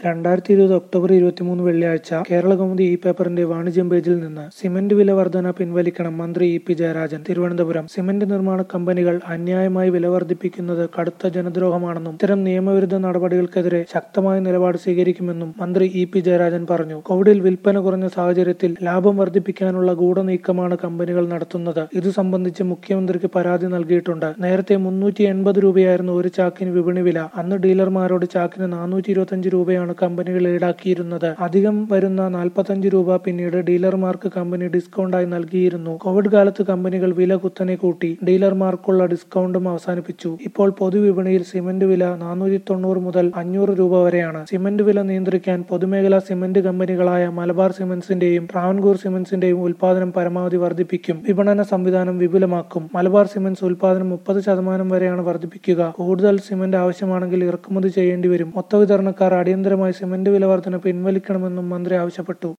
രണ്ടായിരത്തി ഇരുപത് ഒക്ടോബർ ഇരുപത്തിമൂന്ന് വെള്ളിയാഴ്ച കേരളകൗമുദി ഇ പേപ്പറിന്റെ വാണിജ്യം പേജിൽ നിന്ന് സിമന്റ് വില വർധന പിൻവലിക്കണം മന്ത്രി E P Jayarajan Thiruvananthapuram cement നിർമ്മാണ കമ്പനികൾ അന്യായമായി വില വർദ്ധിപ്പിക്കുന്നത് കടുത്ത ജനദ്രോഹമാണെന്നും ഇത്തരം നിയമവിരുദ്ധ നടപടികൾക്കെതിരെ ശക്തമായ നിലപാട് സ്വീകരിക്കുമെന്നും മന്ത്രി ഇ പി ജയരാജൻ പറഞ്ഞു കോവിഡിൽ വിൽപ്പന കുറഞ്ഞ സാഹചര്യത്തിൽ ലാഭം വർദ്ധിപ്പിക്കാനുള്ള ഗൂഢനീക്കമാണ് കമ്പനികൾ നടത്തുന്നത് ഇത് സംബന്ധിച്ച് മുഖ്യമന്ത്രിക്ക് പരാതി നൽകിയിട്ടുണ്ട് നേരത്തെ മുന്നൂറ്റി എൺപത് രൂപയായിരുന്നു ഒരു ചാക്കിന് വിപണി വില അന്ന് ഡീലർമാരോട് ചാക്കിന് നാനൂറ്റി ഇരുപത്തിയഞ്ച് രൂപയാണ് കമ്പനികൾ ഈടാക്കിയിരുന്നത് അധികം വരുന്ന നാൽപ്പത്തഞ്ച് രൂപ പിന്നീട് ഡീലർമാർക്ക് കമ്പനി ഡിസ്കൗണ്ടായി നൽകിയിരുന്നു കോവിഡ് കാലത്ത് കമ്പനികൾ വില കുത്തനെ കൂട്ടി ഡീലർമാർക്കുള്ള ഡിസ്കൗണ്ടും അവസാനിപ്പിച്ചു ഇപ്പോൾ പൊതുവിപണിയിൽ സിമന്റ് വില നാനൂറ്റി തൊണ്ണൂറ് മുതൽ അഞ്ഞൂറ് രൂപ വരെയാണ് സിമന്റ് വില നിയന്ത്രിക്കാൻ പൊതുമേഖലാ സിമന്റ് കമ്പനികളായ മലബാർ സിമന്റ്സിന്റെയും ട്രാവൻകൂർ സിമന്റ്സിന്റെയും ഉൽപാദനം പരമാവധി വർദ്ധിപ്പിക്കും വിപണന സംവിധാനം വിപുലമാക്കും മലബാർ സിമന്റ്സ് ഉൽപാദനം മുപ്പത് ശതമാനം വരെയാണ് വർദ്ധിപ്പിക്കുക കൂടുതൽ സിമന്റ് ആവശ്യമാണെങ്കിൽ ഇറക്കുമതി ചെയ്യേണ്ടി വരും മൊത്തവിതരണക്കാർ അടിയന്തരമായി സിമന്റ് വില വർധന പിൻവലിക്കണമെന്നും മന്ത്രി ആവശ്യപ്പെട്ടു